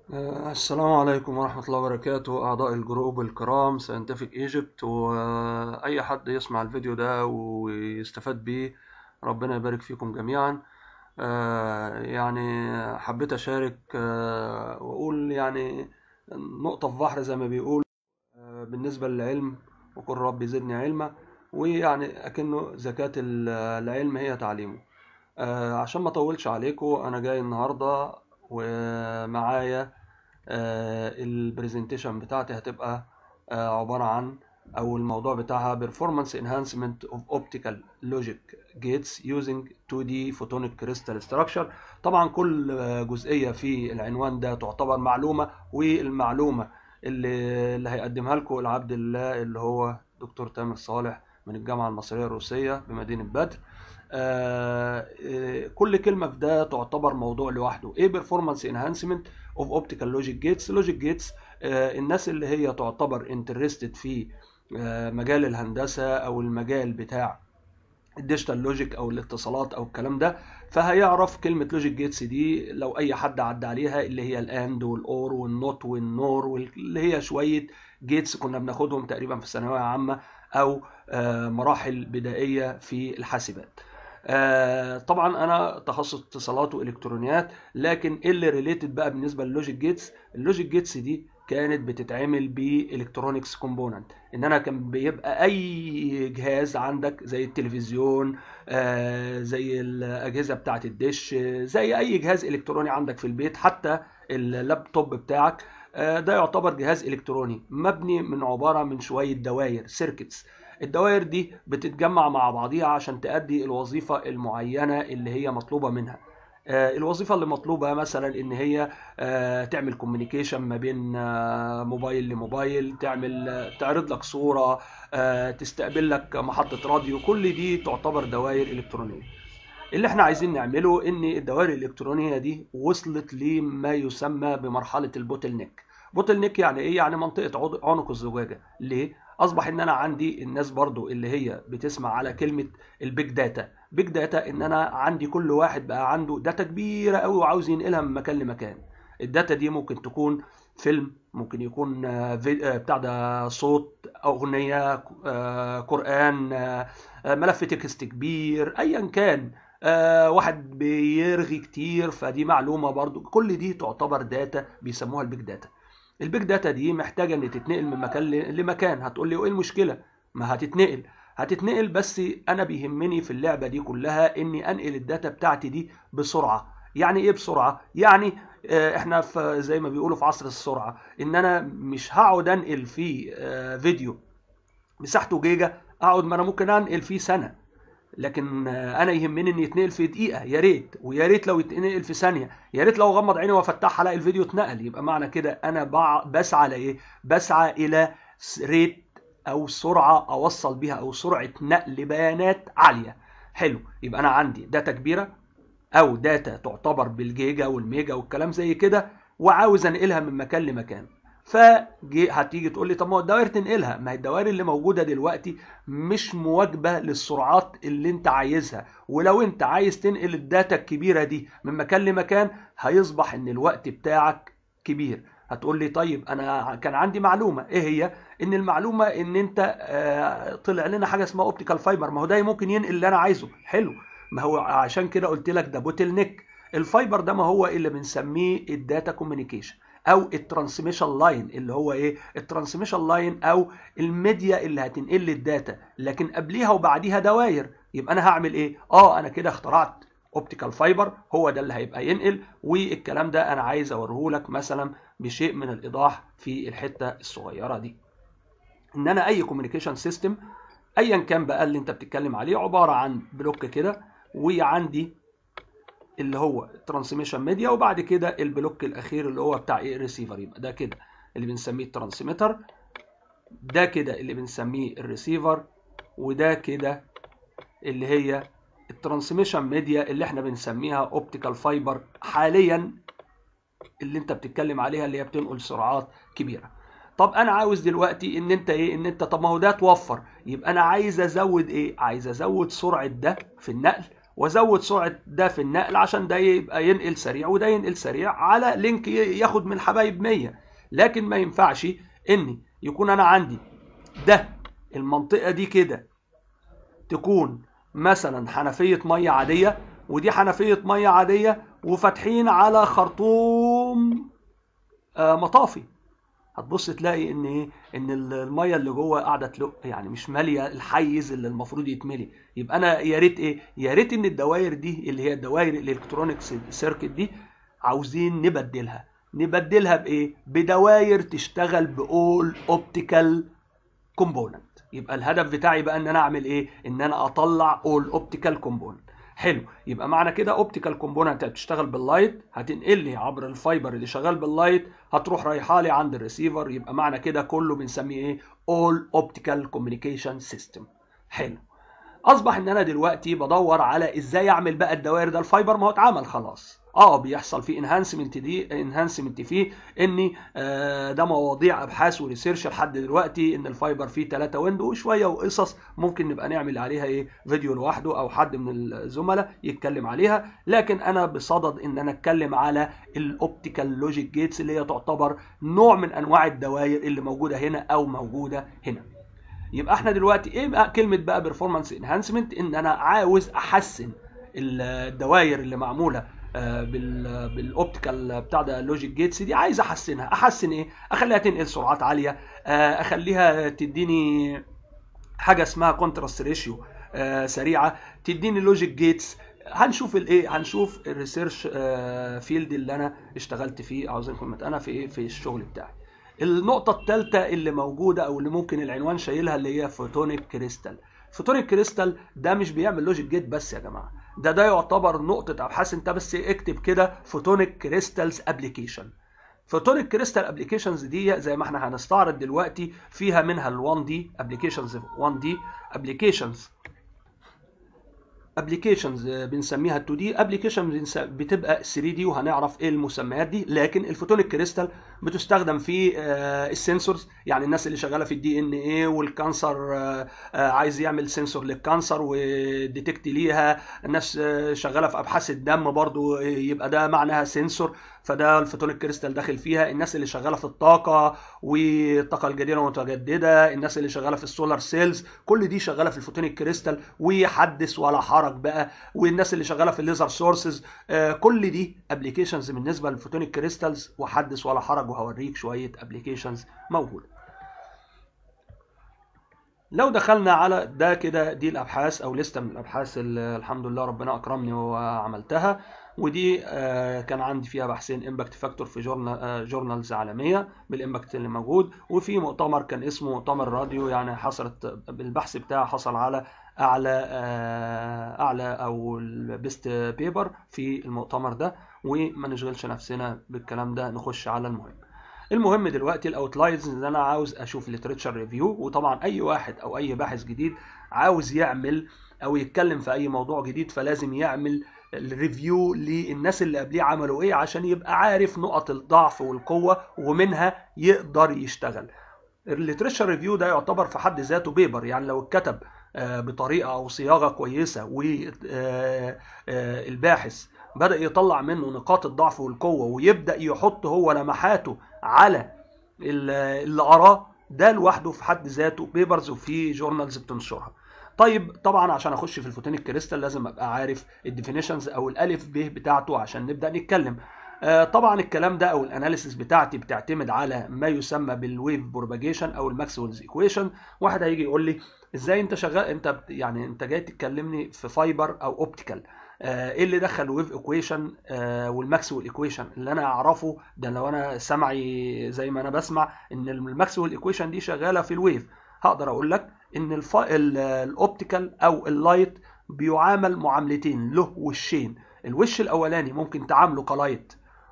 آه، السلام عليكم ورحمة الله وبركاته أعضاء الجروب الكرام ساينتفك ايجيبت وأي حد يسمع الفيديو ده ويستفاد بيه ربنا يبارك فيكم جميعا آه، يعني حبيت أشارك آه، وأقول يعني نقطة في بحر زي ما بيقول آه، بالنسبة للعلم وقل رب زدني علما ويعني أكنه زكاة ال- العلم هي تعليمه آه، عشان ما أطولش عليكم أنا جاي النهاردة ومعايا البرزنتيشن بتاعتي هتبقى آه، عبارة عن أو الموضوع بتاعها Performance Enhancement of Optical Logic Gates Using 2D Photonic Crystal Structure طبعا كل آه، جزئية في العنوان ده تعتبر معلومة والمعلومة اللي, اللي هيقدمها لكم العبد الله اللي هو دكتور تامر صالح من الجامعة المصرية الروسية بمدينة بدر آه، آه، كل كلمة في ده تعتبر موضوع لوحده ايه performance enhancement of optical logic gates logic gates آه، الناس اللي هي تعتبر interested في آه، مجال الهندسة او المجال بتاع الديجيتال لوجيك او الاتصالات او الكلام ده فهيعرف كلمة لوجيك جيتس دي لو اي حد عدى عليها اللي هي الاند والاور والنوت والنور واللي هي شوية جيتس كنا بناخدهم تقريبا في الثانوية عامة او آه، مراحل بدائية في الحاسبات آه، طبعا انا تخصص اتصالات والكترونيات لكن ايه اللي ريليتد بقى بالنسبه للوجيك جيتس اللوجيك جيتس دي كانت بتتعمل بالكترونكس كومبوننت ان انا كان بيبقى اي جهاز عندك زي التلفزيون آه، زي الاجهزه بتاعه الدش آه، زي اي جهاز الكتروني عندك في البيت حتى اللابتوب بتاعك آه، ده يعتبر جهاز الكتروني مبني من عباره من شويه دوائر سيركتس الدوائر دي بتتجمع مع بعضيها عشان تأدي الوظيفة المعينة اللي هي مطلوبة منها آه، الوظيفة اللي مطلوبة مثلا ان هي آه، تعمل كوميونيكيشن ما بين آه، موبايل لموبايل تعمل آه، تعرض لك صورة آه، تستقبل لك محطة راديو كل دي تعتبر دوائر إلكترونية اللي احنا عايزين نعمله ان الدوائر الالكترونيه دي وصلت لما يسمى بمرحله البوتل نيك بوتل نيك يعني ايه يعني منطقه عض- عنق الزجاجه ليه اصبح ان انا عندي الناس برضو اللي هي بتسمع على كلمه البيج داتا بيج داتا ان انا عندي كل واحد بقى عنده داتا كبيره قوي وعاوز ينقلها من مكان لمكان الداتا دي ممكن تكون فيلم ممكن يكون آه، في- آه، بتاع ده صوت اغنيه آه، قران آه، آه، ملف تكست كبير ايا كان آه، واحد بيرغي كتير فدي معلومه برضو كل دي تعتبر داتا بيسموها البيج داتا البيج داتا دي محتاجه ان تتنقل من مكان ل- لمكان هتقول لي وايه المشكله ما هتتنقل هتتنقل بس انا بيهمني في اللعبه دي كلها اني انقل الداتا بتاعتي دي بسرعه يعني ايه بسرعه يعني آه، احنا في زي ما بيقولوا في عصر السرعه ان انا مش هقعد انقل في آه، فيديو مساحته جيجا اقعد ما انا ممكن انقل فيه سنه لكن آه، انا يهمني ان يتنقل في دقيقه يا ريت ويا ريت لو يتنقل في ثانيه يا ريت لو غمض عيني وافتحها الاقي الفيديو اتنقل يبقى معنى كده انا بع- بسعى لايه بسعى الى س- ريت او سرعه اوصل بيها او سرعه نقل بيانات عاليه حلو يبقى انا عندي داتا كبيره او داتا تعتبر بالجيجا والميجا والكلام زي كده وعاوز انقلها من مكان لمكان فجي هتيجي تقول لي طب ما هو الدوائر تنقلها ما هي الدوائر اللي موجوده دلوقتي مش مواكبه للسرعات اللي انت عايزها ولو انت عايز تنقل الداتا الكبيره دي من مكان لمكان هيصبح ان الوقت بتاعك كبير هتقول لي طيب انا كان عندي معلومه ايه هي ان المعلومه ان انت آه، طلع لنا حاجه اسمها اوبتيكال فايبر ما هو ده ممكن ينقل اللي انا عايزه حلو ما هو عشان كده قلت لك ده بوتل نيك الفايبر ده ما هو اللي بنسميه الداتا كوميونيكيشن او الترانسميشن لاين اللي هو ايه الترانسميشن لاين او الميديا اللي هتنقل لي الداتا لكن قبليها وبعديها دواير يبقى انا هعمل ايه اه انا كده اخترعت اوبتيكال فايبر هو ده اللي هيبقى ينقل والكلام ده انا عايز اوريه لك مثلا بشيء من الايضاح في الحته الصغيره دي ان انا اي كوميونيكيشن سيستم ايا كان بقى اللي انت بتتكلم عليه عباره عن بلوك كده وعندي اللي هو ترانسميشن ميديا وبعد كده البلوك الاخير اللي هو بتاع ايه الريسيفر يبقى ده كده اللي بنسميه الترانسميتر ده كده اللي بنسميه الريسيفر وده كده اللي هي الترانسميشن ميديا اللي احنا بنسميها اوبتيكال فايبر حاليا اللي انت بتتكلم عليها اللي هي بتنقل سرعات كبيره طب انا عاوز دلوقتي ان انت ايه ان انت طب ما هو ده توفر يبقى انا عايز ازود ايه عايز ازود سرعه ده في النقل وازود سرعه ده في النقل عشان ده يبقى ينقل سريع وده ينقل سريع على لينك ياخد من الحبايب 100 لكن ما ينفعش ان يكون انا عندي ده المنطقه دي كده تكون مثلا حنفيه ميه عاديه ودي حنفيه ميه عاديه وفاتحين على خرطوم مطافي هتبص تلاقي ان ايه ان الميه اللي جوه قاعده تلق يعني مش ماليه الحيز اللي المفروض يتملي يبقى انا يا ريت ايه يا ريت ان الدوائر دي اللي هي الدوائر الالكترونيك سيركت دي عاوزين نبدلها نبدلها بايه بدوائر تشتغل باول اوبتيكال كومبوننت يبقى الهدف بتاعي بقى ان انا اعمل ايه ان انا اطلع اول اوبتيكال كومبوننت حلو يبقى معنى كده اوبتيكال كومبوننت بتشتغل باللايت هتنقل لي عبر الفايبر اللي شغال باللايت هتروح رايحه لي عند الريسيفر يبقى معنى كده كله بنسميه ايه اول اوبتيكال كوميونيكيشن سيستم حلو اصبح ان انا دلوقتي بدور على ازاي اعمل بقى الدوائر ده الفايبر ما هو اتعمل خلاص اه بيحصل فيه انهانسمنت دي انهانسمنت فيه ان آه ده مواضيع ابحاث وريسيرش لحد دلوقتي ان الفايبر فيه 3 ويندو وشويه وقصص ممكن نبقى نعمل عليها ايه فيديو لوحده او حد من الزملاء يتكلم عليها لكن انا بصدد ان انا اتكلم على الاوبتيكال لوجيك جيتس اللي هي تعتبر نوع من انواع الدوائر اللي موجوده هنا او موجوده هنا يبقى احنا دلوقتي ايه بقى كلمه بقى بيرفورمانس انهانسمنت ان انا عاوز احسن الدوائر اللي معموله بالاوبتيكال بتاع ده لوجيك جيتس دي عايز احسنها احسن ايه اخليها تنقل سرعات عاليه اخليها تديني حاجه اسمها كونتراست ريشيو سريعه تديني لوجيك جيتس هنشوف الايه هنشوف الريسيرش فيلد اللي انا اشتغلت فيه عاوزينكم انا في ايه في الشغل بتاعي النقطه الثالثه اللي موجوده او اللي ممكن العنوان شايلها اللي هي فوتونيك كريستال فوتونيك كريستال ده مش بيعمل لوجيك جيت بس يا جماعه ده ده يعتبر نقطة أبحاث أنت بس اكتب كده فوتونيك كريستالز أبليكيشن فوتونيك كريستال ابلكيشنز دي زي ما احنا هنستعرض دلوقتي فيها منها ال 1 دي ابلكيشنز 1 دي ابلكيشنز ابلكيشنز بنسميها 2 دي ابلكيشن بتبقى 3 دي وهنعرف ايه المسميات دي لكن الفوتونيك كريستال بتستخدم في السنسورز يعني الناس اللي شغاله في الدي ان ايه والكانسر عايز يعمل سنسور للكانسر وديتكت ليها الناس شغاله في ابحاث الدم برضو يبقى ده معناها سنسور فده الفوتونيك كريستال داخل فيها الناس اللي شغاله في الطاقه والطاقه الجديده والمتجدده الناس اللي شغاله في السولار سيلز كل دي شغاله في الفوتونيك كريستال وحدث ولا حرج بقى والناس اللي شغاله في الليزر سورسز كل دي ابلكيشنز بالنسبه للفوتونيك كريستالز وحدث ولا حرج وهوريك شويه ابلكيشنز موجوده لو دخلنا على ده كده دي الابحاث او لسته من الابحاث اللي الحمد لله ربنا اكرمني وعملتها ودي كان عندي فيها بحثين امباكت فاكتور في جورنال جورنالز عالميه بالامباكت اللي موجود وفي مؤتمر كان اسمه مؤتمر راديو يعني حصلت البحث بتاعه حصل على اعلى اعلى او البيست بيبر في المؤتمر ده وما نشغلش نفسنا بالكلام ده نخش على المهم المهم دلوقتي الاوتلايرز ان انا عاوز اشوف ليتريتشر ريفيو وطبعا اي واحد او اي باحث جديد عاوز يعمل او يتكلم في اي موضوع جديد فلازم يعمل الريفيو للناس اللي قبليه عملوا ايه عشان يبقى عارف نقط الضعف والقوه ومنها يقدر يشتغل الليتريتشر ريفيو ده يعتبر في حد ذاته بيبر يعني لو اتكتب بطريقه او صياغه كويسه والباحث بدا يطلع منه نقاط الضعف والقوه ويبدا يحط هو لمحاته على اللي قراه ده لوحده في حد ذاته بيبرز وفي جورنالز بتنشرها طيب طبعا عشان اخش في الفوتونيك كريستال لازم ابقى عارف الديفينيشنز او الالف ب بتاعته عشان نبدا نتكلم طبعا الكلام ده او الاناليسيس بتاعتي بتعتمد على ما يسمى بالويف بروباجيشن او الماكسويلز ايكويشن واحد هيجي يقول لي ازاي انت شغال انت يعني انت جاي تكلمني في فايبر او اوبتيكال ايه اللي دخل الويف ايكويشن والماكسويل ايكويشن اللي انا اعرفه ده لو انا سمعي زي ما انا بسمع ان الماكسويل ايكويشن دي شغاله في الويف هقدر اقول لك ان الاوبتيكال او اللايت بيعامل معاملتين له وشين الوش الاولاني ممكن تعامله كلايت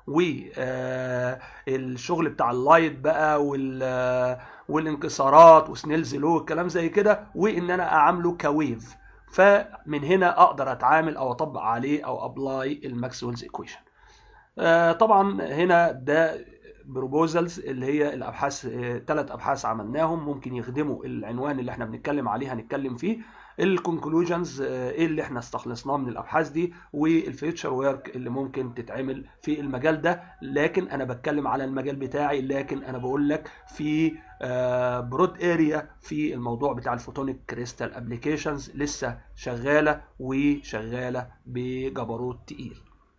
والشغل بتاع اللايت بقى والانكسارات وسنيلز لو الكلام زي كده وان انا اعامله كويف فمن هنا اقدر اتعامل او اطبق عليه او ابلاي الماكسويلز ايكويشن طبعا هنا ده بروبوزلز اللي هي الابحاث ثلاث ابحاث عملناهم ممكن يخدموا العنوان اللي احنا بنتكلم عليه هنتكلم فيه الكونكلوجنز ايه اللي احنا استخلصناه من الابحاث دي والفيوتشر ورك اللي ممكن تتعمل في المجال ده لكن انا بتكلم على المجال بتاعي لكن انا بقول لك في برود اريا في الموضوع بتاع الفوتونيك كريستال ابلكيشنز لسه شغاله وشغاله بجبروت تقيل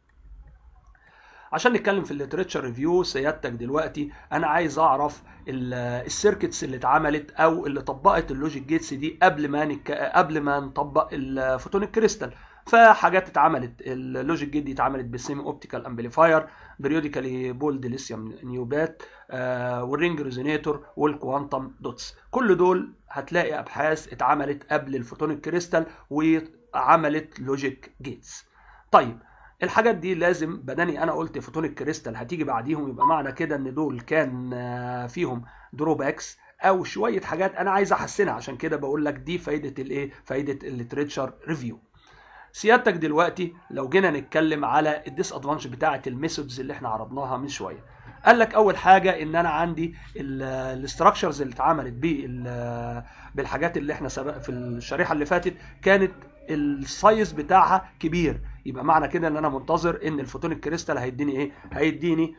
عشان نتكلم في الليتريتشر ريفيو سيادتك دلوقتي انا عايز اعرف السيركتس اللي اتعملت او اللي طبقت اللوجيك جيتس دي قبل ما نك... قبل ما نطبق الفوتونيك كريستال فحاجات اتعملت اللوجيك جيت دي اتعملت بالسيمي اوبتيكال امبليفاير بريوديكالي بولد ليثيوم نيوبات آه والرينج ريزونيتور والكوانتم دوتس كل دول هتلاقي ابحاث اتعملت قبل الفوتونيك كريستال وعملت لوجيك جيتس طيب الحاجات دي لازم بدني انا قلت فوتونيك كريستال هتيجي بعديهم يبقى معنى كده ان دول كان فيهم دروباكس او شويه حاجات انا عايز احسنها عشان كده بقول لك دي فايده الايه فايده الليتريتشر ريفيو سيادتك دلوقتي لو جينا نتكلم على الديس ادفانتج بتاعه الميثودز اللي احنا عرضناها من شويه قال لك اول حاجه ان انا عندي الاستراكشرز اللي اتعملت بالحاجات اللي احنا سبق في الشريحه اللي فاتت كانت السايز بتاعها كبير يبقى معنى كده ان انا منتظر ان الفوتونيك كريستال هيديني ايه هيديني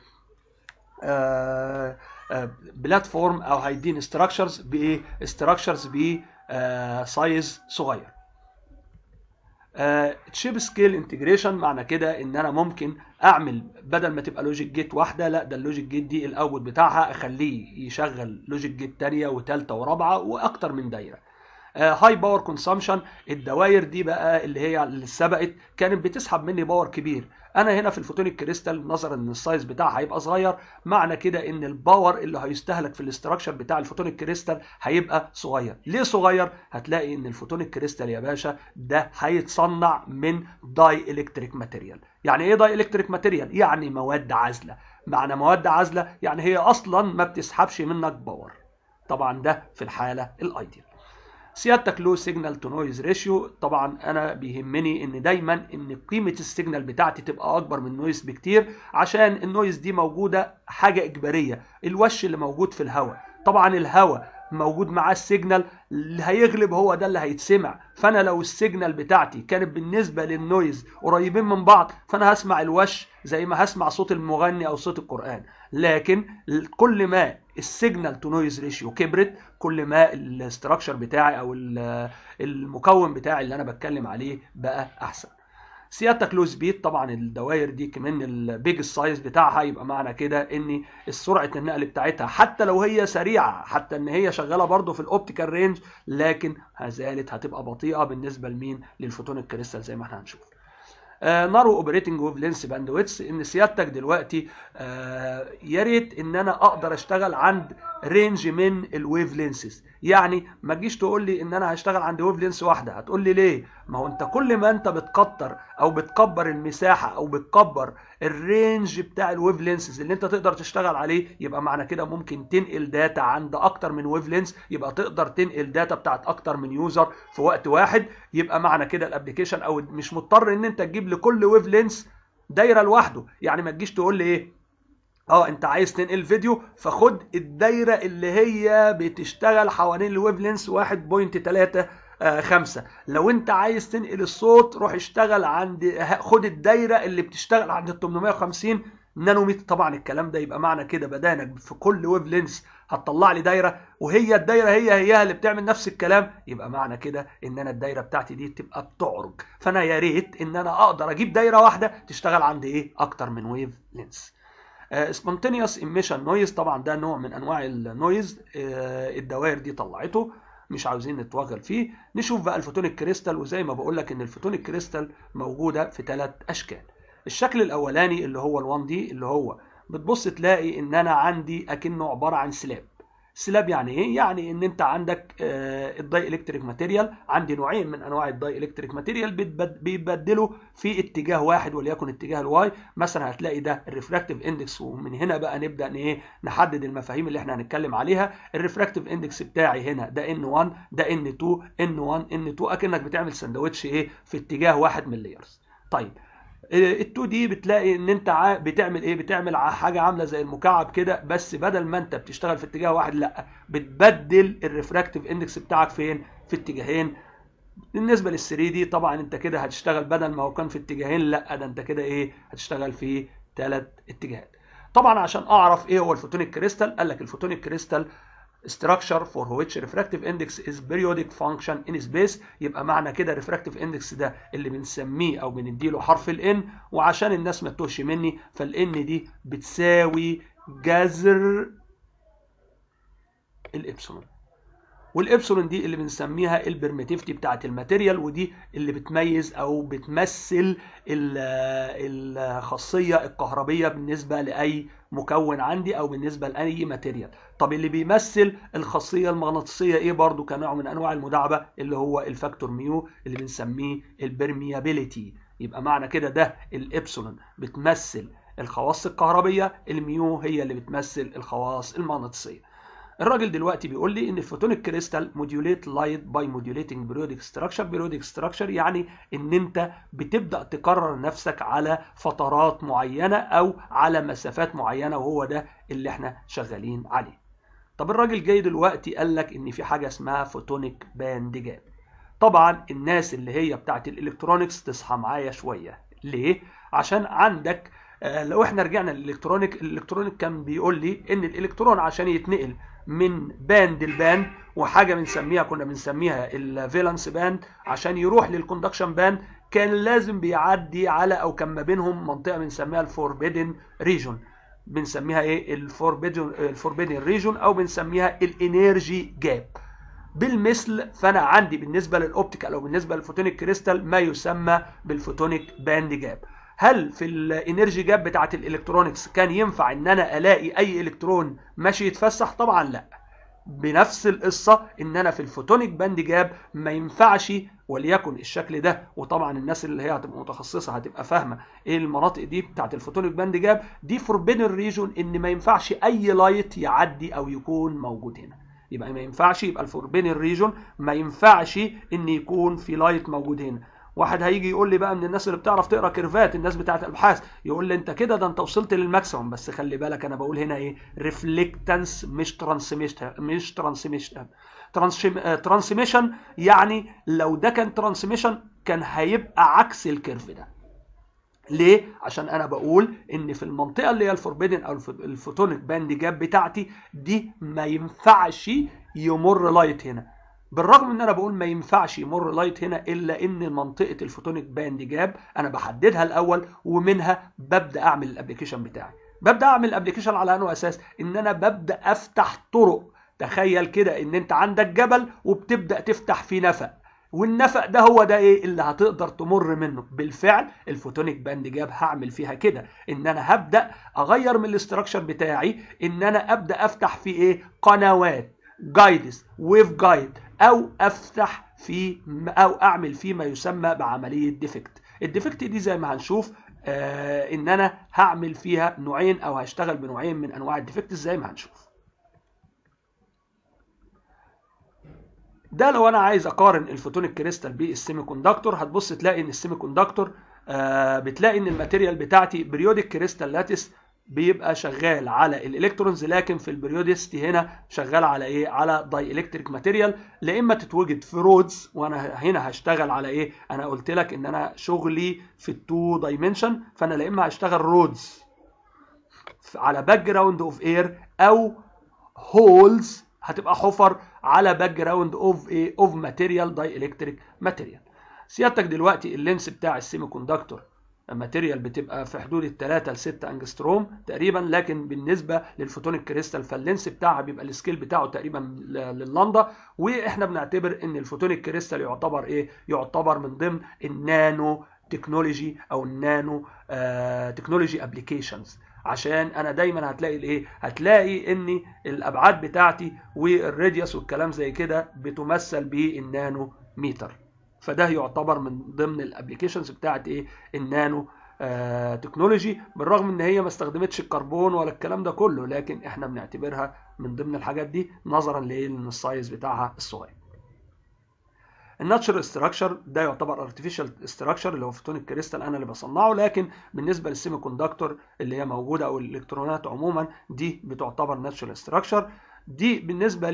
آه آه بلاتفورم او هيديني ستراكشرز بايه ستراكشرز ب سايز صغير تشيب سكيل انتجريشن معنى كده ان انا ممكن اعمل بدل ما تبقى لوجيك جيت واحده لا ده اللوجيك جيت دي الاوتبوت بتاعها اخليه يشغل لوجيك جيت ثانيه وثالثه ورابعه واكتر من دايره هاي باور كونسامشن الدواير دي بقى اللي هي اللي سبقت كانت بتسحب مني باور كبير انا هنا في الفوتونيك كريستال نظرا ان السايز بتاعها هيبقى صغير معنى كده ان الباور اللي هيستهلك في الاستراكشر بتاع الفوتونيك كريستال هيبقى صغير ليه صغير هتلاقي ان الفوتونيك كريستال يا باشا ده هيتصنع من داي الكتريك ماتيريال يعني ايه داي الكتريك ماتيريال يعني مواد عازله معنى مواد عازله يعني هي اصلا ما بتسحبش منك باور طبعا ده في الحاله الايديال سيادتك لو سيجنال تو نويز ريشيو طبعا انا بيهمني ان دايما ان قيمه السيجنال بتاعتي تبقى اكبر من النويز بكتير عشان النويز دي موجوده حاجه اجباريه الوش اللي موجود في الهواء طبعا الهواء موجود معاه السيجنال اللي هيغلب هو ده اللي هيتسمع فانا لو السيجنال بتاعتي كانت بالنسبه للنويز قريبين من بعض فانا هسمع الوش زي ما هسمع صوت المغني او صوت القران لكن كل ما السيجنال تو نويز ريشيو كبرت كل ما الاستراكشر بتاعي او المكون بتاعي اللي انا بتكلم عليه بقى احسن سيادتك لو سبيد طبعا الدوائر دي كمان البيج سايز بتاعها يبقى معنى كده ان سرعه النقل بتاعتها حتى لو هي سريعه حتى ان هي شغاله برضو في الاوبتيكال رينج لكن هزالت هتبقى بطيئه بالنسبه لمين للفوتونيك كريستال زي ما احنا هنشوف نارو اوبريتنج ويف لينس باندويتس ان سيادتك دلوقتي آه يا ريت ان انا اقدر اشتغل عند رينج من الويف لينسز يعني ما تجيش تقول لي ان انا هشتغل عند ويف لينس واحده هتقول لي ليه ما هو انت كل ما انت بتكتر او بتكبر المساحه او بتكبر الرينج بتاع الويف لينسز اللي انت تقدر تشتغل عليه يبقى معنى كده ممكن تنقل داتا عند اكتر من ويف لينس يبقى تقدر تنقل داتا بتاعت اكتر من يوزر في وقت واحد يبقى معنى كده الابلكيشن او مش مضطر ان انت تجيب لكل ويف لينس دايره لوحده يعني ما تجيش تقول لي ايه اه انت عايز تنقل فيديو فخد الدايره اللي هي بتشتغل حوالين الويف لينس 1.3 آه خمسة لو انت عايز تنقل الصوت روح اشتغل عند خد الدايره اللي بتشتغل عند ال 850 نانومتر طبعا الكلام ده يبقى معنى كده بدانك في كل ويف لينس هتطلع لي دايره وهي الدايره هي هي اللي بتعمل نفس الكلام يبقى معنى كده ان انا الدايره بتاعتي دي تبقى بتعرج فانا يا ريت ان انا اقدر اجيب دايره واحده تشتغل عند ايه اكتر من ويف لينس سبونتينيوس ايميشن نويز طبعا ده نوع من انواع النويز الدوائر دي طلعته مش عاوزين نتوغل فيه نشوف بقى الفوتونيك كريستال وزي ما بقول لك ان الفوتونيك كريستال موجوده في ثلاث اشكال الشكل الاولاني اللي هو ال1 دي اللي هو بتبص تلاقي ان انا عندي اكنه عباره عن سلاب سلاب يعني ايه يعني ان انت عندك آه الداي الكتريك ماتيريال عندي نوعين من انواع الداي الكتريك ماتيريال بيتبدلوا في اتجاه واحد وليكن اتجاه الواي مثلا هتلاقي ده الريفراكتيف اندكس ومن هنا بقى نبدا ايه نحدد المفاهيم اللي احنا هنتكلم عليها الريفراكتيف اندكس بتاعي هنا ده ان1 ده ان2 ان1 ان2 اكنك بتعمل سندوتش ايه في اتجاه واحد من اللايرز طيب ال2 دي بتلاقي ان انت بتعمل ايه بتعمل حاجه عامله زي المكعب كده بس بدل ما انت بتشتغل في اتجاه واحد لا بتبدل الريفراكتيف اندكس بتاعك فين في اتجاهين بالنسبه لل 3 دي طبعا انت كده هتشتغل بدل ما هو كان في اتجاهين لا ده انت كده ايه هتشتغل في ثلاث اتجاهات طبعا عشان اعرف ايه هو الفوتونيك كريستال قال لك الفوتونيك كريستال structure for which refractive index is periodic function in space يبقى معنى كده refractive index ده اللي بنسميه او بنديله حرف ال n وعشان الناس ما تتوهش مني فال n دي بتساوي جذر الابسلون والابسلون دي اللي بنسميها البرميتيفيتي بتاعت الماتيريال ودي اللي بتميز او بتمثل الخاصيه الكهربيه بالنسبه لاي مكون عندي او بالنسبه لاي ماتيريال طب اللي بيمثل الخاصيه المغناطيسيه ايه برضو كنوع من انواع المداعبه اللي هو الفاكتور ميو اللي بنسميه البرميابيليتي يبقى معنى كده ده الابسلون بتمثل الخواص الكهربيه الميو هي اللي بتمثل الخواص المغناطيسيه الراجل دلوقتي بيقول لي ان الفوتونيك كريستال موديوليت لايت باي موديوليتنج بيريودك ستراكشر بيريودك ستراكشر يعني ان انت بتبدا تكرر نفسك على فترات معينه او على مسافات معينه وهو ده اللي احنا شغالين عليه طب الراجل جاي دلوقتي قال لك ان في حاجه اسمها فوتونيك باند جاب طبعا الناس اللي هي بتاعت الالكترونكس تصحى معايا شويه ليه عشان عندك لو احنا رجعنا للالكترونيك الالكترونيك كان بيقول لي ان الالكترون عشان يتنقل من باند لباند وحاجه بنسميها كنا بنسميها الفالنس باند عشان يروح للكوندكشن باند كان لازم بيعدي على او كان ما بينهم منطقه بنسميها الفوربيدن ريجون بنسميها ايه الفوربيدن الفوربيدن ريجون او بنسميها الانرجي جاب بالمثل فانا عندي بالنسبه للاوبتيكال او بالنسبه للفوتونيك كريستال ما يسمى بالفوتونيك باند جاب هل في الانرجي جاب بتاعت الالكترونكس كان ينفع ان انا الاقي اي الكترون ماشي يتفسح طبعا لا بنفس القصه ان انا في الفوتونيك باند جاب ما ينفعش وليكن الشكل ده وطبعا الناس اللي هي هتبقى متخصصه هتبقى فاهمه ايه المناطق دي بتاعت الفوتونيك باند جاب دي فوربيدن ريجون ان ما ينفعش اي لايت يعدي او يكون موجود هنا يبقى ما ينفعش يبقى الفوربيدن ريجون ما ينفعش ان يكون في لايت موجود هنا واحد هيجي يقول لي بقى من الناس اللي بتعرف تقرا كيرفات الناس بتاعت الابحاث يقول لي انت كده ده انت وصلت للماكسيموم بس خلي بالك انا بقول هنا ايه ريفلكتنس مش ترانسميشن مش ترانسميشن ترانسميشن يعني لو ده كان ترانسميشن كان هيبقى عكس الكيرف ده ليه؟ عشان انا بقول ان في المنطقه اللي هي الفوربيدن او الفوتونيك باند جاب بتاعتي دي ما ينفعش يمر لايت هنا بالرغم ان انا بقول ما ينفعش يمر لايت هنا الا ان منطقه الفوتونيك باند جاب انا بحددها الاول ومنها ببدا اعمل الابلكيشن بتاعي ببدا اعمل الابلكيشن على انه اساس ان انا ببدا افتح طرق تخيل كده ان انت عندك جبل وبتبدا تفتح فيه نفق والنفق ده هو ده ايه اللي هتقدر تمر منه بالفعل الفوتونيك باند جاب هعمل فيها كده ان انا هبدا اغير من الاستراكشر بتاعي ان انا ابدا افتح فيه ايه قنوات جايدز ويف جايد او افتح في او اعمل فيه ما يسمى بعمليه ديفكت الديفكت دي زي ما هنشوف آه ان انا هعمل فيها نوعين او هشتغل بنوعين من انواع الديفكت زي ما هنشوف ده لو انا عايز اقارن الفوتونيك كريستال بالسيمي كوندكتور هتبص تلاقي ان السيمي كوندكتور آه بتلاقي ان الماتيريال بتاعتي بريودك كريستال لاتس بيبقى شغال على الالكترونز لكن في البريودستي هنا شغال على ايه على داي الكتريك ماتيريال لا اما تتوجد في رودز وانا هنا هشتغل على ايه انا قلت لك ان انا شغلي في التو دايمنشن فانا لا اما هشتغل رودز على باك جراوند اوف اير او هولز هتبقى حفر على باك جراوند اوف ايه اوف ماتيريال داي الكتريك ماتيريال سيادتك دلوقتي اللينس بتاع السيمي كوندكتور الماتيريال بتبقى في حدود ال 3 ل 6 انجستروم تقريبا لكن بالنسبه للفوتونيك كريستال فاللينس بتاعها بيبقى السكيل بتاعه تقريبا لللندا واحنا بنعتبر ان الفوتونيك كريستال يعتبر ايه يعتبر من ضمن النانو تكنولوجي او النانو آه تكنولوجي ابلكيشنز عشان انا دايما هتلاقي الايه هتلاقي ان الابعاد بتاعتي والراديوس والكلام زي كده بتمثل بالنانو متر فده يعتبر من ضمن الابلكيشنز بتاعت ايه النانو آه تكنولوجي بالرغم ان هي ما استخدمتش الكربون ولا الكلام ده كله لكن احنا بنعتبرها من ضمن الحاجات دي نظرا لان السايز بتاعها الصغير الناتشرال ستراكشر ده يعتبر ارتفيشال ستراكشر اللي هو فوتونيك كريستال انا اللي بصنعه لكن بالنسبه للسيمي كوندكتور اللي هي موجوده او الالكترونات عموما دي بتعتبر ناتشرال ستراكشر دي بالنسبه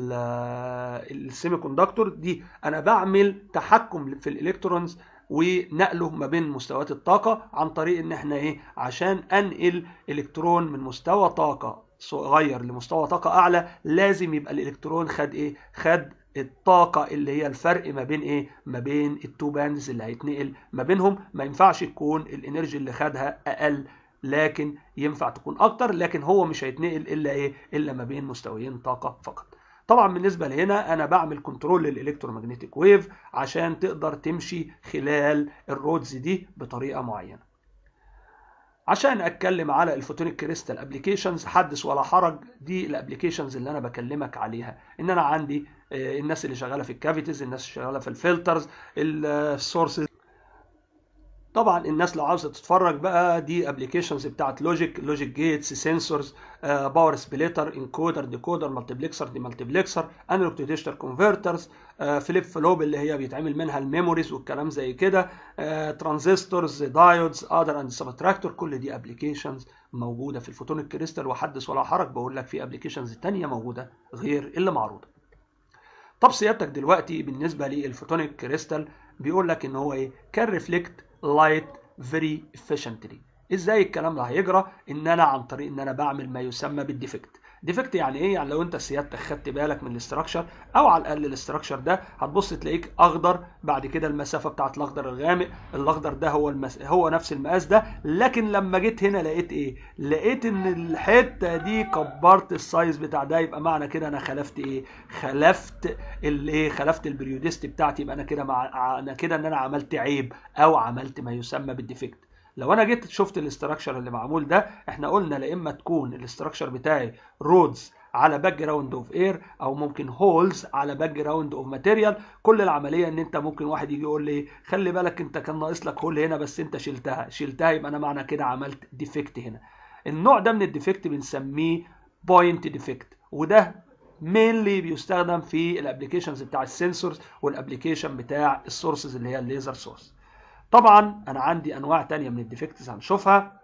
للسيمي كوندكتور دي انا بعمل تحكم في الالكترونز ونقله ما بين مستويات الطاقه عن طريق ان احنا ايه عشان انقل الكترون من مستوى طاقه صغير لمستوى طاقه اعلى لازم يبقى الالكترون خد ايه خد الطاقه اللي هي الفرق ما بين ايه ما بين التو باندز اللي هيتنقل ما بينهم ما ينفعش تكون الانرجي اللي خدها اقل لكن ينفع تكون اكتر لكن هو مش هيتنقل الا ايه الا ما بين مستويين طاقه فقط طبعا بالنسبه لهنا انا بعمل كنترول للالكترومagnetic ويف عشان تقدر تمشي خلال الرودز دي بطريقه معينه عشان اتكلم على الفوتونيك كريستال ابلكيشنز حدث ولا حرج دي الابلكيشنز اللي انا بكلمك عليها ان انا عندي الناس اللي شغاله في الكافيتيز الناس اللي شغاله في الفلترز السورسز طبعا الناس لو عاوزه تتفرج بقى دي ابلكيشنز بتاعت لوجيك لوجيك جيتس سنسورز باور سبليتر انكودر ديكودر مالتيبلكسر دي مالتيبلكسر انالوج تو ديجيتال كونفرترز فليب فلوب اللي هي بيتعمل منها الميموريز والكلام زي كده ترانزستورز دايودز اذر اند سبتراكتور كل دي ابلكيشنز موجوده في الفوتونيك كريستال وحدث ولا حرج بقول لك في ابلكيشنز ثانيه موجوده غير اللي معروضه طب سيادتك دلوقتي بالنسبه للفوتونيك كريستال بيقول لك ان هو ايه كان ريفلكت لايت فيري efficiently ازاي الكلام ده هيجرى ان انا عن طريق ان انا بعمل ما يسمى بالديفكت ديفكت يعني ايه يعني لو انت سيادتك خدت بالك من الاستراكشر او على الاقل الاستراكشر ده هتبص تلاقيك اخضر بعد كده المسافه بتاعت الاخضر الغامق الاخضر ده هو المس... هو نفس المقاس ده لكن لما جيت هنا لقيت ايه لقيت ان الحته دي كبرت السايز بتاع ده يبقى معنى كده انا خلفت ايه خلفت الايه خلفت البريودست بتاعتي يبقى انا كده مع... انا كده ان انا عملت عيب او عملت ما يسمى بالديفكت لو انا جيت شفت الاستراكشر اللي معمول ده احنا قلنا لا اما تكون الاستراكشر بتاعي رودز على باك جراوند اوف اير او ممكن هولز على باك جراوند اوف ماتيريال كل العمليه ان انت ممكن واحد يجي يقول لي خلي بالك انت كان ناقص لك هول هنا بس انت شلتها شلتها يبقى انا معنى كده عملت ديفكت هنا النوع ده من الديفكت بنسميه بوينت ديفكت وده مينلي بيستخدم في الابلكيشنز بتاع السنسورز والابلكيشن بتاع السورسز اللي هي الليزر سورس طبعا انا عندي انواع تانية من الديفكتس هنشوفها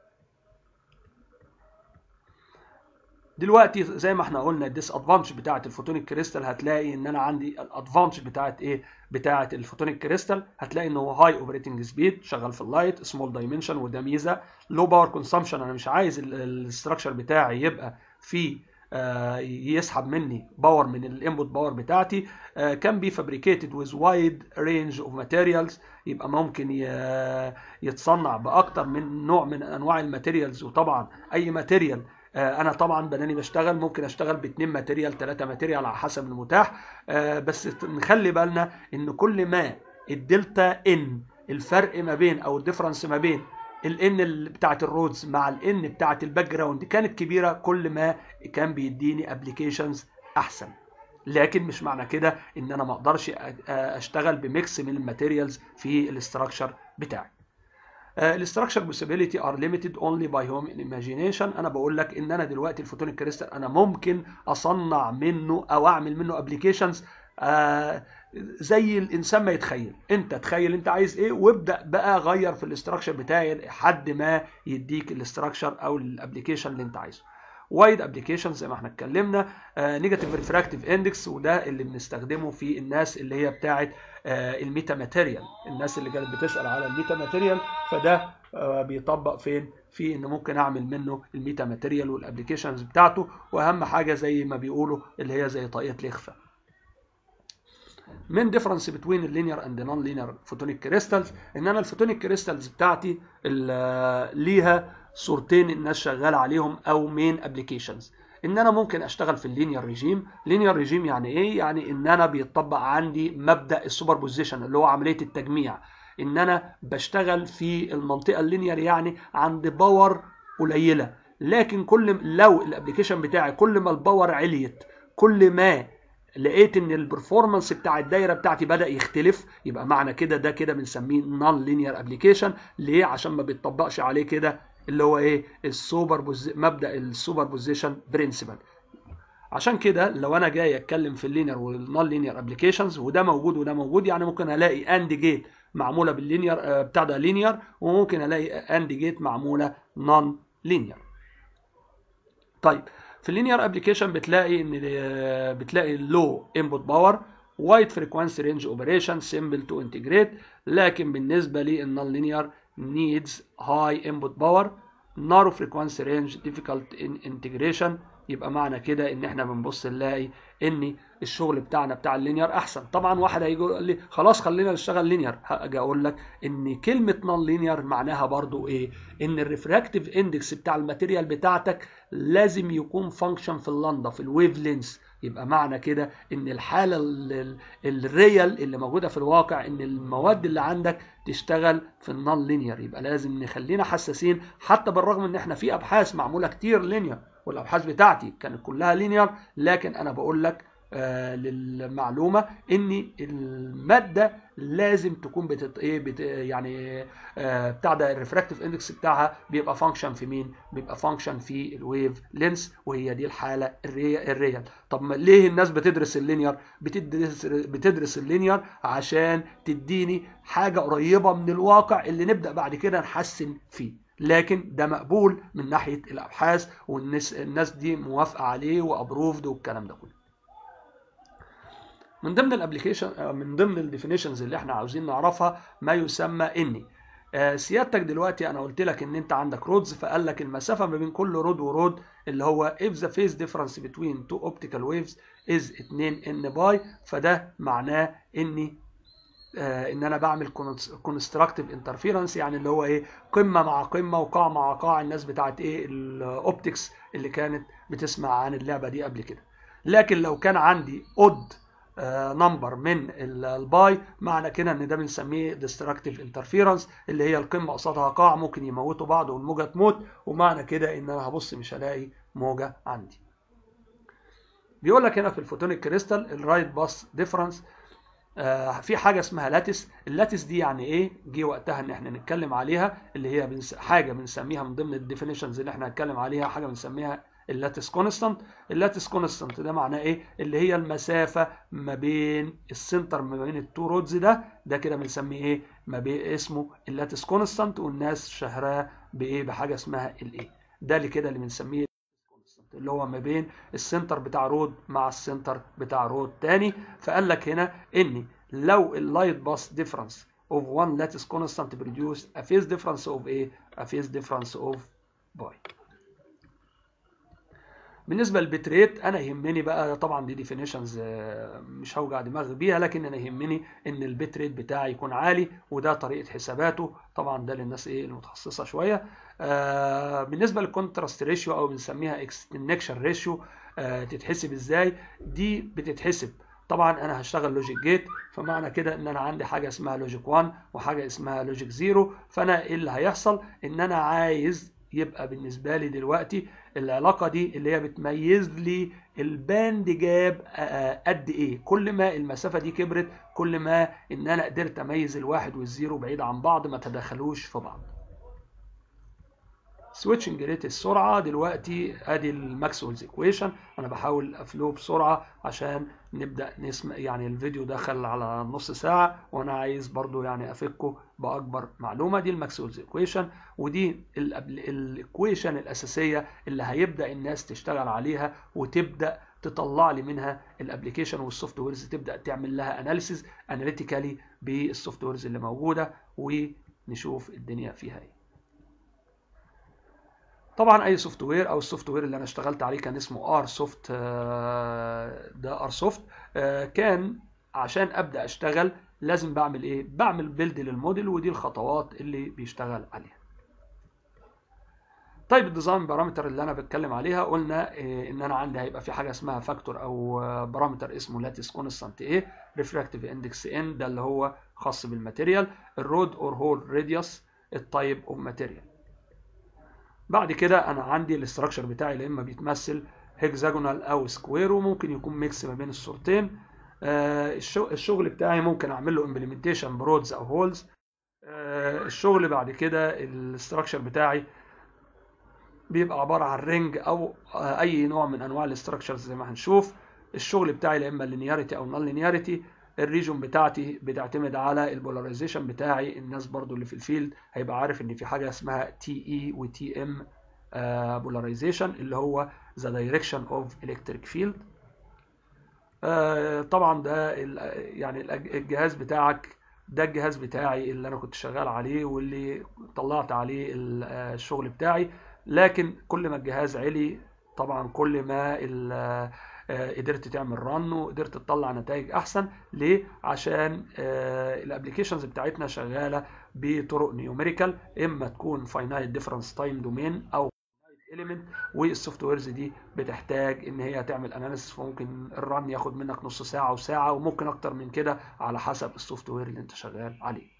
دلوقتي زي ما احنا قلنا الديس ادفانتج بتاعه الفوتونيك كريستال هتلاقي ان انا عندي الادفانتج بتاعه ايه بتاعه الفوتونيك كريستال هتلاقي ان هو هاي اوبريتنج سبيد شغال في اللايت سمول دايمنشن وده ميزه لو باور كونسامشن انا مش عايز الاستراكشر بتاعي يبقى فيه يسحب مني باور من الانبوت باور بتاعتي كان بي فابريكيتد ويز وايد رينج اوف ماتيريالز يبقى ممكن يتصنع باكتر من نوع من انواع الماتيريالز وطبعا اي ماتيريال انا طبعا بداني بشتغل ممكن اشتغل باثنين ماتيريال ثلاثه ماتيريال على حسب المتاح بس نخلي بالنا ان كل ما الدلتا ان الفرق ما بين او الديفرنس ما بين الان بتاعت الرودز مع الان بتاعت الباك جراوند كانت كبيره كل ما كان بيديني ابلكيشنز احسن لكن مش معنى كده ان انا ما اقدرش اشتغل بميكس من الماتيريالز في الاستراكشر بتاعي الاستراكشر بوسيبيليتي ار ليميتد اونلي باي هوم ايماجينيشن انا بقول لك ان انا دلوقتي الفوتونيك كريستال انا ممكن اصنع منه او اعمل منه ابلكيشنز زي الانسان ما يتخيل انت تخيل انت عايز ايه وابدا بقى غير في الاستراكشر بتاعي لحد ما يديك الاستراكشر او الابلكيشن اللي انت عايزه وايد ابلكيشن زي ما احنا اتكلمنا نيجاتيف ريفراكتيف اندكس وده اللي بنستخدمه في الناس اللي هي بتاعه آه الميتا ماتيريال الناس اللي كانت بتسال على الميتا ماتيريال فده آه بيطبق فين في ان ممكن اعمل منه الميتا ماتيريال والابلكيشنز بتاعته واهم حاجه زي ما بيقولوا اللي هي زي طاقيه الاخفاء من ديفرنس بتوين اللينير اند نون لينير فوتونيك كريستالز ان انا الفوتونيك كريستالز بتاعتي ليها صورتين الناس شغاله عليهم او مين ابلكيشنز ان انا ممكن اشتغل في اللينير ريجيم لينير ريجيم يعني ايه يعني ان انا بيطبق عندي مبدا السوبر بوزيشن اللي هو عمليه التجميع ان انا بشتغل في المنطقه اللينير يعني عند باور قليله لكن كل لو الابلكيشن بتاعي كل ما الباور عليت كل ما لقيت ان البرفورمانس بتاع الدايره بتاعتي بدا يختلف يبقى معنى كده ده كده بنسميه نون لينير ابلكيشن ليه عشان ما بيتطبقش عليه كده اللي هو ايه السوبر بوزي... مبدا السوبر بوزيشن برنسبل عشان كده لو انا جاي اتكلم في اللينير والنون لينير ابلكيشنز وده موجود وده موجود يعني ممكن الاقي اند جيت معموله باللينير بتاع ده لينير وممكن الاقي اند جيت معموله نون لينير طيب في اللينير ابلكيشن بتلاقي ان بتلاقي لو انبوت باور وايد فريكوانسي رينج اوبريشن سيمبل تو انتجريت لكن بالنسبه للنون لينير needs high input power narrow frequency range difficult in integration يبقى معنى كده ان احنا بنبص نلاقي ان الشغل بتاعنا بتاع اللينير احسن طبعا واحد هيجي يقول لي خلاص خلينا نشتغل لينير هاجي اقول لك ان كلمه نون لينير معناها برضو ايه ان الريفراكتيف اندكس بتاع الماتيريال بتاعتك لازم يكون فانكشن في اللندا في الويف لينس يبقى معنى كده ان الحاله الريال اللي موجوده في الواقع ان المواد اللي عندك تشتغل في النون لينير يبقى لازم نخلينا حساسين حتى بالرغم ان احنا في ابحاث معموله كتير لينير والابحاث بتاعتي كانت كلها لينير لكن انا بقول لك آه للمعلومه ان الماده لازم تكون بتت ايه بت يعني آه بتاع ده الريفراكتيف اندكس بتاعها بيبقى فانكشن في مين؟ بيبقى فانكشن في الويف لينس وهي دي الحاله الريال طب ما ليه الناس بتدرس اللينير؟ بتدرس بتدرس اللينير عشان تديني حاجه قريبه من الواقع اللي نبدا بعد كده نحسن فيه لكن ده مقبول من ناحيه الابحاث والناس الناس دي موافقه عليه وابروفد والكلام ده كله من ضمن الابلكيشن من ضمن الديفينيشنز اللي احنا عاوزين نعرفها ما يسمى اني آه سيادتك دلوقتي انا قلت لك ان انت عندك رودز فقال لك المسافه ما بين كل رود ورود اللي هو if the phase difference between two optical waves is 2 n باي فده معناه اني آه ان انا بعمل كونستراكتيف انترفيرنس يعني اللي هو ايه قمه مع قمه وقاع مع قاع الناس بتاعت ايه الاوبتكس اللي كانت بتسمع عن اللعبه دي قبل كده لكن لو كان عندي اود نمبر من الباي معنى كده ان ده بنسميه ديستراكتيف انترفيرنس اللي هي القمه قصادها قاع ممكن يموتوا بعض والموجه تموت ومعنى كده ان انا هبص مش هلاقي موجه عندي بيقول لك هنا في الفوتونيك كريستال الرايت باس ديفرنس في حاجه اسمها لاتس اللاتس دي يعني ايه جه وقتها ان احنا نتكلم عليها اللي هي بنس... حاجه بنسميها من ضمن الديفينيشنز اللي احنا هنتكلم عليها حاجه بنسميها اللاتس كونستانت اللاتس كونستانت ده معناه ايه اللي هي المسافه ما بين السنتر ما بين التو رودز ده ده كده بنسميه ايه ما بين اسمه اللاتس كونستانت والناس شهراه بايه بحاجه اسمها الايه ده اللي كده اللي بنسميه اللي هو ما بين السنتر بتاع رود مع السنتر بتاع رود تاني فقال لك هنا ان لو اللايت باس ديفرنس of one lattice constant produce a phase difference of a a phase difference of pi بالنسبه للبيت ريت انا يهمني بقى طبعا دي ديفينيشنز مش هوجع دماغي بيها لكن انا يهمني ان البيت ريت بتاعي يكون عالي وده طريقه حساباته طبعا ده للناس ايه المتخصصه شويه آه بالنسبه للكونتراست ريشيو او بنسميها اكستنكشن ريشيو آه تتحسب ازاي دي بتتحسب طبعا انا هشتغل لوجيك جيت فمعنى كده ان انا عندي حاجه اسمها لوجيك 1 وحاجه اسمها لوجيك 0 فانا ايه اللي هيحصل ان انا عايز يبقى بالنسبه لي دلوقتي العلاقه دي اللي هي بتميز لي الباند جاب قد ايه كل ما المسافه دي كبرت كل ما ان انا قدرت اميز الواحد والزيرو بعيد عن بعض ما تدخلوش في بعض سويتشنج ريت السرعه دلوقتي ادي الماكسويلز ايكويشن انا بحاول افلو بسرعه عشان نبدا نسمع يعني الفيديو دخل على نص ساعه وانا عايز برضو يعني افكه باكبر معلومه دي الماكسويلز ايكويشن ودي الايكويشن الاساسيه اللي هيبدا الناس تشتغل عليها وتبدا تطلع لي منها الابلكيشن والسوفت ويرز تبدا تعمل لها اناليسيز اناليتيكالي بالسوفت ويرز اللي موجوده ونشوف الدنيا فيها ايه طبعا اي سوفت وير او السوفت وير اللي انا اشتغلت عليه كان اسمه ار سوفت ده ار سوفت كان عشان ابدا اشتغل لازم بعمل ايه بعمل بيلد للموديل ودي الخطوات اللي بيشتغل عليها طيب الديزاين بارامتر اللي انا بتكلم عليها قلنا إيه ان انا عندي هيبقى في حاجه اسمها فاكتور او بارامتر اسمه لاتس كونستانت ايه ريفراكتيف اندكس ان ده اللي هو خاص بالماتيريال الرود اور هول راديوس التايب اوف ماتيريال بعد كده انا عندي الاستراكشر بتاعي يا اما بيتمثل هيكزاجونال او سكوير وممكن يكون ميكس ما بين الصورتين آه الشغل بتاعي ممكن اعمل له امبلمنتيشن برودز او هولز آه الشغل بعد كده الاستراكشر بتاعي بيبقى عباره عن رينج او آه اي نوع من انواع الاستراكشرز زي ما هنشوف الشغل بتاعي يا اما لينياريتي او نون لينياريتي الريجون بتاعتي بتعتمد على البولاريزيشن بتاعي الناس برضو اللي في الفيلد هيبقى عارف ان في حاجه اسمها تي اي وتي ام بولاريزيشن اللي هو the direction of electric field آه، طبعا ده ال- يعني الأج- الجهاز بتاعك ده الجهاز بتاعي اللي انا كنت شغال عليه واللي طلعت عليه ال- آه، الشغل بتاعي لكن كل ما الجهاز علي طبعا كل ما ال- آه، قدرت تعمل رن وقدرت تطلع نتائج احسن ليه عشان الابلكيشنز بتاعتنا شغاله بطرق نيوميريكال اما تكون فاينايت ديفرنس تايم دومين او element والسوفت ويرز دي بتحتاج ان هي تعمل اناليسيس فممكن الرن ياخد منك نص ساعه وساعه وممكن اكتر من كده على حسب السوفت وير اللي انت شغال عليه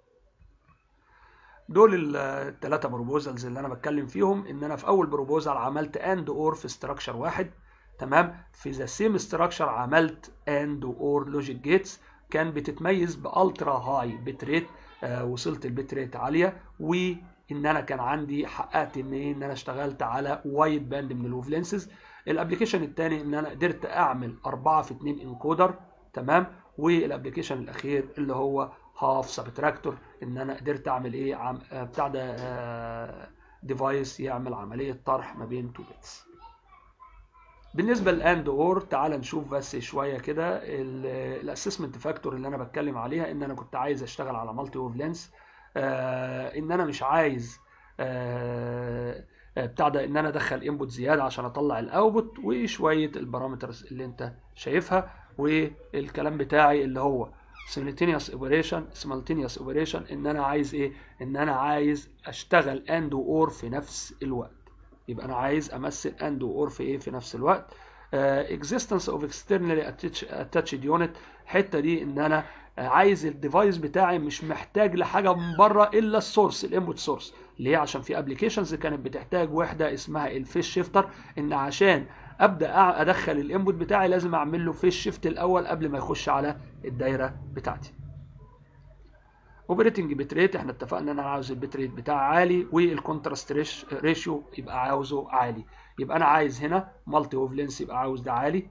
دول الثلاثه بروبوزلز اللي انا بتكلم فيهم ان انا في اول بروبوزل عملت اند اور في استراكشر واحد تمام في ذا سيم استراكشر عملت اند اور لوجيك جيتس كان بتتميز بالترا هاي بت ريت آه وصلت البت ريت عاليه وان انا كان عندي حققت ان ايه ان انا اشتغلت على وايد باند من الويف لينسز الابلكيشن الثاني ان انا قدرت اعمل 4 في 2 انكودر تمام والابلكيشن الاخير اللي هو هاف سبتراكتور ان انا قدرت اعمل ايه عم... آه بتاع ده ديفايس يعمل عمليه طرح ما بين تو بيتس بالنسبه للاند اور تعال نشوف بس شويه كده الاسسمنت فاكتور اللي انا بتكلم عليها ان انا كنت عايز اشتغل على مالتي ويف لينس آه ان انا مش عايز آه بتاع ده ان انا ادخل انبوت زياده عشان اطلع الاوتبوت وشويه البارامترز اللي انت شايفها والكلام بتاعي اللي هو simultaneous operation simultaneous operation ان انا عايز ايه ان انا عايز اشتغل اند اور في نفس الوقت يبقى انا عايز امثل اند اور في ايه في نفس الوقت uh, existence of externally attached unit الحته دي ان انا عايز الديفايس بتاعي مش محتاج لحاجه من بره الا السورس الانبوت سورس ليه عشان في ابلكيشنز كانت بتحتاج وحده اسمها الفيس شيفتر ان عشان ابدا ادخل الانبوت بتاعي لازم اعمل له فيس شيفت الاول قبل ما يخش على الدايره بتاعتي اوبريتنج بت ريت احنا اتفقنا ان انا عاوز البت ريت بتاعي عالي والكونتراست ريشيو يبقى عاوزه عالي يبقى انا عايز هنا مالتي ويف لينس يبقى عاوز ده عالي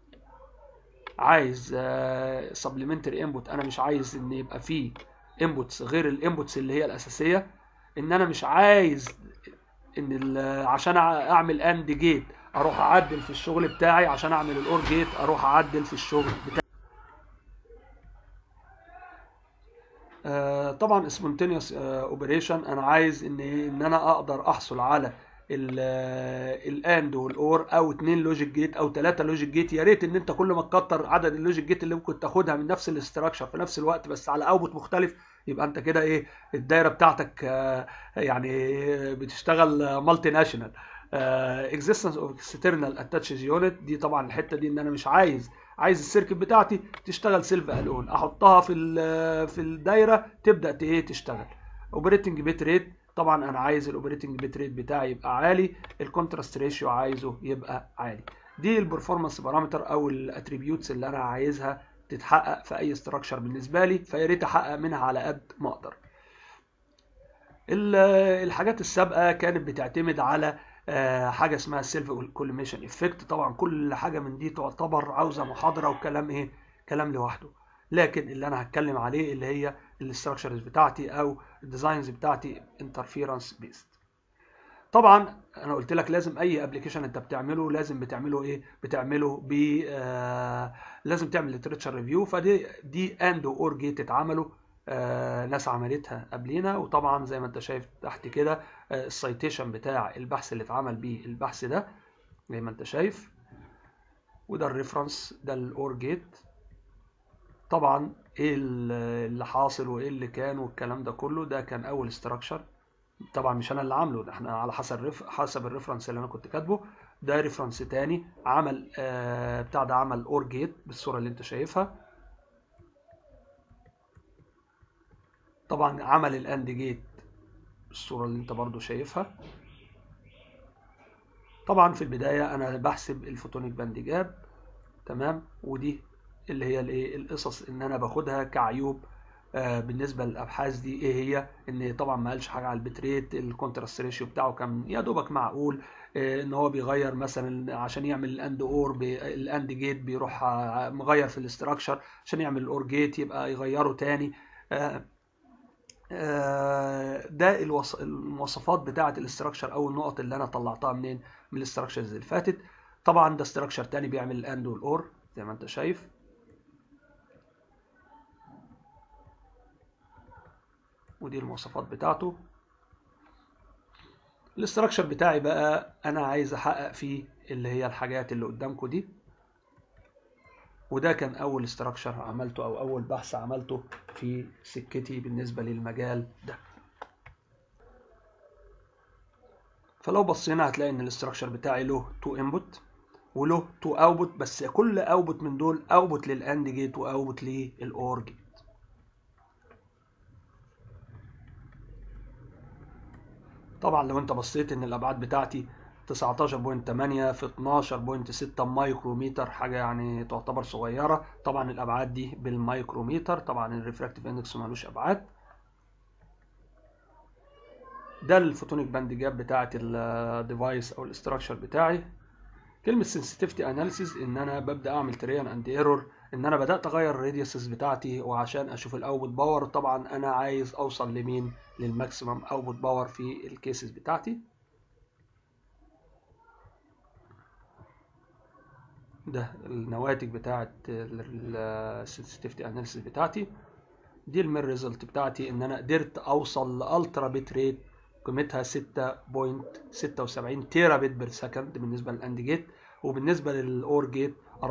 عايز سبلمنتري انبوت انا مش عايز ان يبقى فيه انبوتس غير الانبوتس اللي هي الاساسيه ان انا مش عايز ان عشان اعمل اند جيت اروح اعدل في الشغل بتاعي عشان اعمل الاور جيت اروح اعدل في الشغل بتاعي آه طبعا سبونتينيوس اوبريشن انا عايز ان ان انا اقدر احصل على الاند والاور او اتنين لوجيك جيت او ثلاثه لوجيك جيت يا ريت ان انت كل ما تكتر عدد اللوجيك جيت اللي ممكن تاخدها من نفس الاستراكشر في نفس الوقت بس على اوتبوت مختلف يبقى انت كده ايه الدايره بتاعتك آه يعني بتشتغل مالتي ناشونال اكزيستنس اوف اكسترنال اتاتشز يونت دي طبعا الحته دي ان انا مش عايز عايز السيركت بتاعتي تشتغل سيلف الون احطها في في الدايره تبدا ايه تشتغل اوبريتنج بيت ريت طبعا انا عايز الاوبريتنج بيت ريت بتاعي يبقى عالي الكونتراست ريشيو عايزه يبقى عالي دي البرفورمانس بارامتر او الاتريبيوتس اللي انا عايزها تتحقق في اي استراكشر بالنسبه لي فيا ريت احقق منها على قد ما اقدر الحاجات السابقه كانت بتعتمد على حاجه اسمها السيلف كوليميشن افكت طبعا كل حاجه من دي تعتبر عاوزه محاضره وكلام ايه كلام لوحده لكن اللي انا هتكلم عليه اللي هي الاستراكشرز بتاعتي او الديزاينز بتاعتي انترفيرنس بيست طبعا انا قلت لك لازم اي ابلكيشن انت بتعمله لازم بتعمله ايه بتعمله ب آه لازم تعمل ليترشر ريفيو فدي دي اند اور جيت اتعملوا آه ناس عملتها قبلينا وطبعا زي ما انت شايف تحت كده آه السايتيشن بتاع البحث اللي اتعمل بيه البحث ده زي ما انت شايف وده الريفرنس ده الاور جيت طبعا ايه اللي حاصل وايه اللي كان والكلام ده كله ده كان اول استراكشر طبعا مش انا اللي عامله ده احنا على حسب الرف... حسب الريفرنس اللي انا كنت كاتبه ده ريفرنس تاني عمل آه بتاع ده عمل اور جيت بالصوره اللي انت شايفها طبعا عمل الاند جيت بالصوره اللي انت برضو شايفها طبعا في البدايه انا بحسب الفوتونيك باند جاب تمام ودي اللي هي الايه القصص ان انا باخدها كعيوب آه بالنسبه للابحاث دي ايه هي ان طبعا ما قالش حاجه على البتريت الكونتراست ريشيو بتاعه كان يا دوبك معقول آه ان هو بيغير مثلا عشان يعمل الاند اور بي الاند جيت بيروح مغير في الاستراكشر عشان يعمل الاور جيت يبقى يغيره تاني آه ده المواصفات بتاعه الاستراكشر او النقط اللي انا طلعتها منين من الاستراكشرز اللي فاتت طبعا ده استراكشر تاني بيعمل الاند والاور زي ما انت شايف ودي المواصفات بتاعته الاستراكشر بتاعي بقى انا عايز احقق فيه اللي هي الحاجات اللي قدامكم دي وده كان اول استراكشر عملته او اول بحث عملته في سكتي بالنسبه للمجال ده فلو بصينا هتلاقي ان الاستراكشر بتاعي له تو انبوت وله تو اوتبوت بس كل اوتبوت من دول اوتبوت للاند جيت واوتبوت للاور جيت طبعا لو انت بصيت ان الابعاد بتاعتي 19.8 في 12.6 مايكروميتر حاجة يعني تعتبر صغيرة طبعا الأبعاد دي بالمايكروميتر طبعا الريفراكتيف اندكس مالوش أبعاد ده الفوتونيك باند جاب بتاعة الديفايس أو الاستراكشر بتاعي كلمة sensitivity analysis إن أنا ببدأ أعمل تريان أند ايرور إن أنا بدأت أغير الراديوسز بتاعتي وعشان أشوف الأوتبوت باور طبعا أنا عايز أوصل لمين للماكسيمم أوتبوت باور في الكيسز بتاعتي ده النواتج بتاعة السنسيتيفيتي اناليسيس بتاعتي دي المير ريزلت بتاعتي ان انا قدرت اوصل لالترا بت ريت قيمتها 6.76 تيرا بت بير سكند بالنسبه للاند جيت وبالنسبه للاور جيت 4.74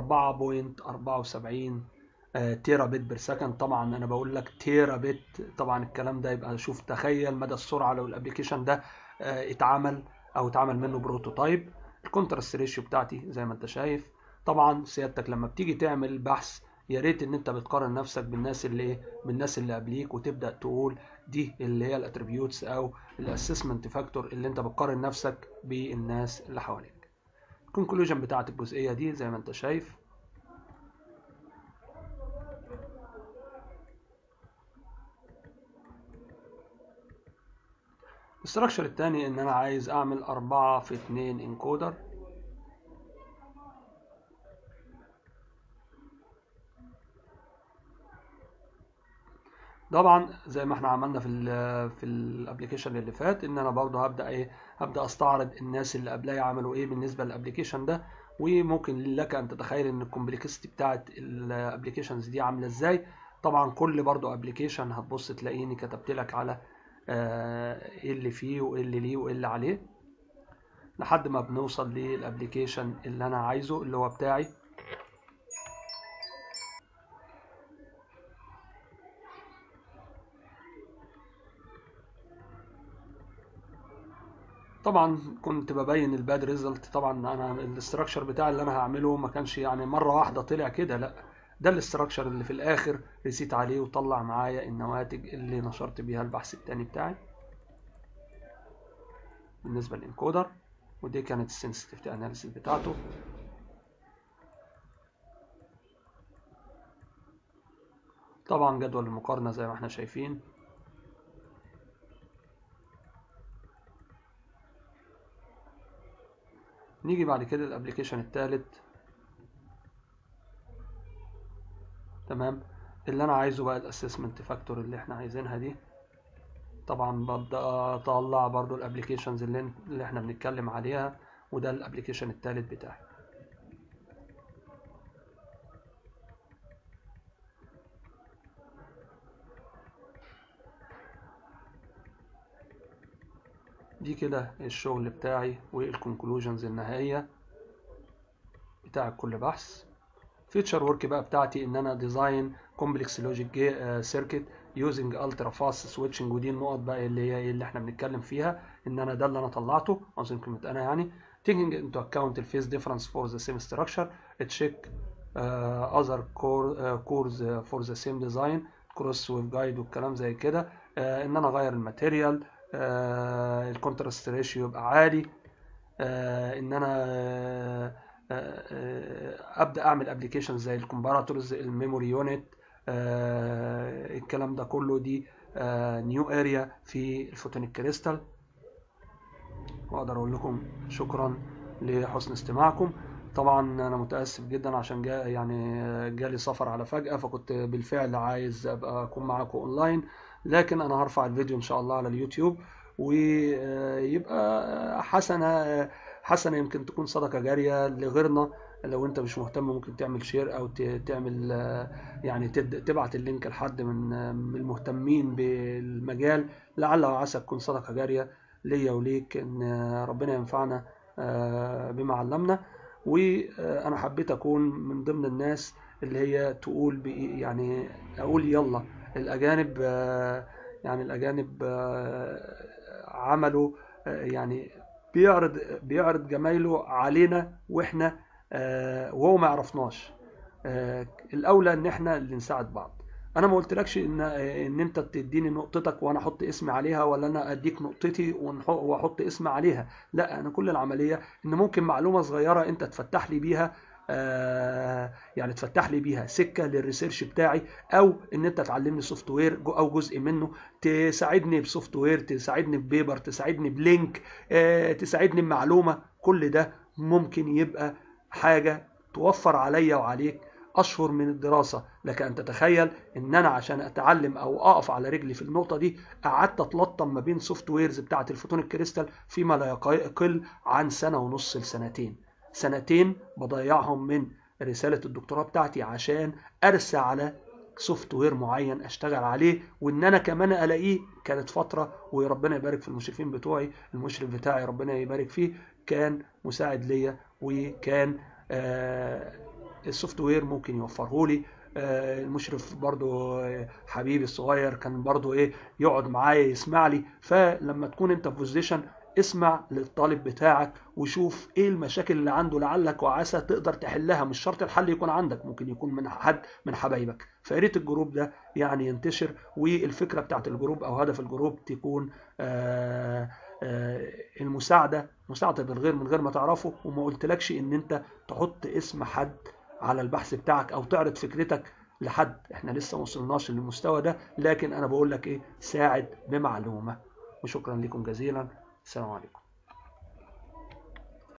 تيرا بت بير سكند طبعا انا بقول لك تيرا بت طبعا الكلام ده يبقى شوف تخيل مدى السرعه لو الابلكيشن ده اتعمل او اتعمل منه بروتوتايب الكونتراست ريشيو بتاعتي زي ما انت شايف طبعا سيادتك لما بتيجي تعمل بحث يا ريت ان انت بتقارن نفسك بالناس اللي ايه بالناس اللي قبليك وتبدا تقول دي اللي هي الاتريبيوتس او الاسسمنت فاكتور اللي انت بتقارن نفسك بالناس اللي حواليك الكونكلوجن بتاعت الجزئيه دي زي ما انت شايف الاستراكشر الثاني ان انا عايز اعمل 4 في 2 انكودر طبعا زي ما احنا عملنا في ال في الابلكيشن اللي فات ان انا برضه هبدا ايه هبدا استعرض الناس اللي قبلي عملوا ايه بالنسبه للابلكيشن ده وممكن لك ان تتخيل ان الكومبلكسيتي بتاعت الابلكيشنز دي عامله ازاي طبعا كل برضه ابلكيشن هتبص تلاقيني كتبت لك على ايه اللي فيه وايه اللي ليه وايه اللي عليه لحد ما بنوصل للابلكيشن اللي انا عايزه اللي هو بتاعي طبعا كنت ببين الباد ريزلت طبعا انا الاستراكشر بتاعي اللي انا هعمله ما كانش يعني مره واحده طلع كده لا ده الاستراكشر اللي في الاخر رسيت عليه وطلع معايا النواتج اللي نشرت بيها البحث التاني بتاعي بالنسبه للانكودر ودي كانت السنسيتيفيتي اناليسيس بتاعته طبعا جدول المقارنه زي ما احنا شايفين نيجي بعد كده الابلكيشن الثالث تمام اللي انا عايزه بقى الاسسمنت فاكتور اللي احنا عايزينها دي طبعا ببدا اطلع برضو الابلكيشنز اللي, اللي احنا بنتكلم عليها وده الابلكيشن الثالث بتاعي دي كده الشغل بتاعي والكونكلوجنز النهائية بتاع كل بحث فيتشر ورك بقى بتاعتي ان انا ديزاين كومبلكس لوجيك سيركت يوزنج الترا فاست سويتشنج ودي النقط بقى اللي هي ايه اللي احنا بنتكلم فيها ان انا ده اللي انا طلعته اظن كلمه انا يعني taking into account الفيس ديفرنس for the same structure check uh, other core uh, cores for the same design cross with guide والكلام زي كده uh, ان انا اغير الماتيريال آه الكونتراست ريشيو يبقى عالي آه ان انا آه ابدا اعمل ابلكيشن زي الكومباراتورز الميموري يونت الكلام ده كله دي نيو اريا في الفوتونيك كريستال واقدر اقول لكم شكرا لحسن استماعكم طبعا انا متاسف جدا عشان جا يعني جالي سفر على فجاه فكنت بالفعل عايز ابقى اكون معاكم اونلاين لكن انا هرفع الفيديو ان شاء الله على اليوتيوب ويبقى حسنه حسنه يمكن تكون صدقه جاريه لغيرنا لو انت مش مهتم ممكن تعمل شير او تعمل يعني تبعت اللينك لحد من المهتمين بالمجال لعل وعسى تكون صدقه جاريه ليا وليك ان ربنا ينفعنا بما علمنا وانا حبيت اكون من ضمن الناس اللي هي تقول يعني اقول يلا الاجانب يعني الاجانب عملوا يعني بيعرض بيعرض جمايله علينا واحنا وهو ما يعرفناش الاولى ان احنا اللي نساعد بعض انا ما قلتلكش ان ان انت تديني نقطتك وانا احط اسمي عليها ولا انا اديك نقطتي واحط اسمي عليها لا انا كل العمليه ان ممكن معلومه صغيره انت تفتح لي بيها آه يعني تفتح لي بيها سكه للريسيرش بتاعي او ان انت تعلمني سوفت وير او جزء منه تساعدني بسوفت وير تساعدني ببيبر تساعدني بلينك آه تساعدني بمعلومه كل ده ممكن يبقى حاجه توفر عليا وعليك اشهر من الدراسه لك ان تتخيل ان انا عشان اتعلم او اقف على رجلي في النقطه دي قعدت اتلطم ما بين سوفت ويرز بتاعه الفوتونيك كريستال فيما لا يقل عن سنه ونص لسنتين سنتين بضيعهم من رساله الدكتوراه بتاعتي عشان ارسى على سوفت وير معين اشتغل عليه وان انا كمان الاقيه كانت فتره وربنا يبارك في المشرفين بتوعي المشرف بتاعي ربنا يبارك فيه كان مساعد ليا وكان آه السوفت وير ممكن يوفره لي آه المشرف برضو حبيبي الصغير كان برضو ايه يقعد معايا يسمع لي فلما تكون انت في بوزيشن اسمع للطالب بتاعك وشوف ايه المشاكل اللي عنده لعلك وعسى تقدر تحلها مش شرط الحل يكون عندك ممكن يكون من حد من حبايبك فياريت الجروب ده يعني ينتشر والفكره بتاعت الجروب او هدف الجروب تكون آآ آآ المساعده مساعده الغير من غير ما تعرفه وما قلتلكش ان انت تحط اسم حد على البحث بتاعك او تعرض فكرتك لحد احنا لسه ما وصلناش للمستوى ده لكن انا بقول لك ايه ساعد بمعلومه وشكرا لكم جزيلا السلام عليكم